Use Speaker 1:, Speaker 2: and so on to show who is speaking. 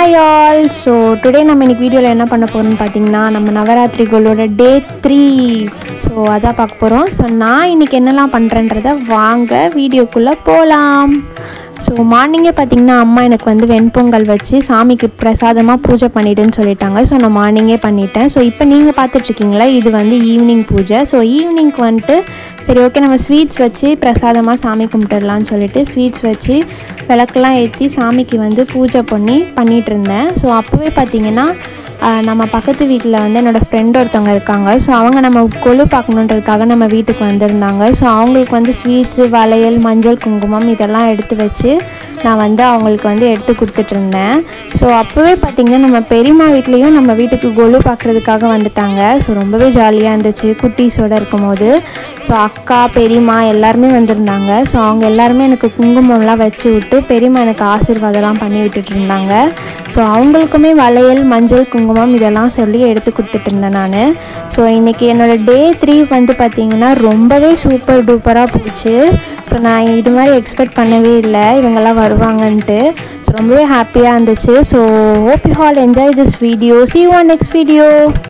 Speaker 1: hi all so today நம்ம இன்னைக்கு வீடியோவில் என்ன பண்ண போகிறோம்னு பார்த்தீங்கன்னா நம்ம நவராத்திரிகளோட டே த்ரீ ஸோ அதான் பார்க்க போகிறோம் ஸோ நான் இன்னைக்கு என்னெல்லாம் பண்ணுறேன்றத வாங்க வீடியோக்குள்ளே போகலாம் ஸோ மார்னிங்கே பார்த்தீங்கன்னா அம்மா எனக்கு வந்து வெண்பொங்கல் வச்சு சாமிக்கு பிரசாதமாக பூஜை பண்ணிடுன்னு சொல்லிட்டாங்க ஸோ நான் மார்னிங்கே பண்ணிட்டேன் ஸோ இப்போ நீங்கள் பார்த்துட்ருக்கீங்களா இது வந்து ஈவினிங் பூஜை ஸோ ஈவினிங்க்கு வந்துட்டு சரி ஓகே நம்ம ஸ்வீட்ஸ் வச்சு பிரசாதமாக சாமி கும்பிட்டுடலான்னு சொல்லிட்டு ஸ்வீட்ஸ் வச்சு விளக்கெல்லாம் ஏற்றி சாமிக்கு வந்து பூஜை பண்ணி பண்ணிகிட்டு இருந்தேன் ஸோ அப்போவே பார்த்தீங்கன்னா ஆஹ், நம்ம பக்கத்து வீட்டில் வந்து என்னோடய ஃப்ரெண்ட் ஒருத்தவங்க இருக்காங்க ஸோ அவங்க நம்ம கொலு பார்க்கணுன்றதுக்காக நம்ம வீட்டுக்கு வந்திருந்தாங்க ஸோ அவங்களுக்கு வந்து ஸ்வீட்ஸு வளையல் மஞ்சள் குங்குமம் இதெல்லாம் எடுத்து வச்சு நான் வந்து அவங்களுக்கு வந்து எடுத்து கொடுத்துட்டு இருந்தேன் ஸோ அப்போவே பார்த்திங்கன்னா நம்ம பெரியம்மா வீட்லேயும் நம்ம வீட்டுக்கு கொலு பார்க்குறதுக்காக வந்துட்டாங்க ஸோ ரொம்பவே ஜாலியாக இருந்துச்சு குட்டீஸோடு இருக்கும்போது ஸோ அக்கா பெரியம்மா எல்லாருமே வந்திருந்தாங்க ஸோ அவங்க எல்லாருமே எனக்கு குங்குமம்லாம் வச்சு விட்டு பெரியம்மா எனக்கு ஆசீர்வாதம்லாம் பண்ணி விட்டுட்டு இருந்தாங்க ஸோ அவங்களுக்குமே வளையல் மஞ்சள் குங்குமம் இதெல்லாம் சொல்லி எடுத்து கொடுத்துட்டு இருந்தேன் நான் ஸோ இன்றைக்கி என்னோடய டே த்ரீ வந்து பார்த்திங்கன்னா ரொம்பவே சூப்பர் டூப்பராக போச்சு ஸோ நான் இது மாதிரி எக்ஸ்பெக்ட் பண்ணவே இல்லை இவங்கெல்லாம் வருவாங்கன்ட்டு ஸோ ரொம்பவே ஹாப்பியாக இருந்துச்சு so hope you all enjoy this video see on next video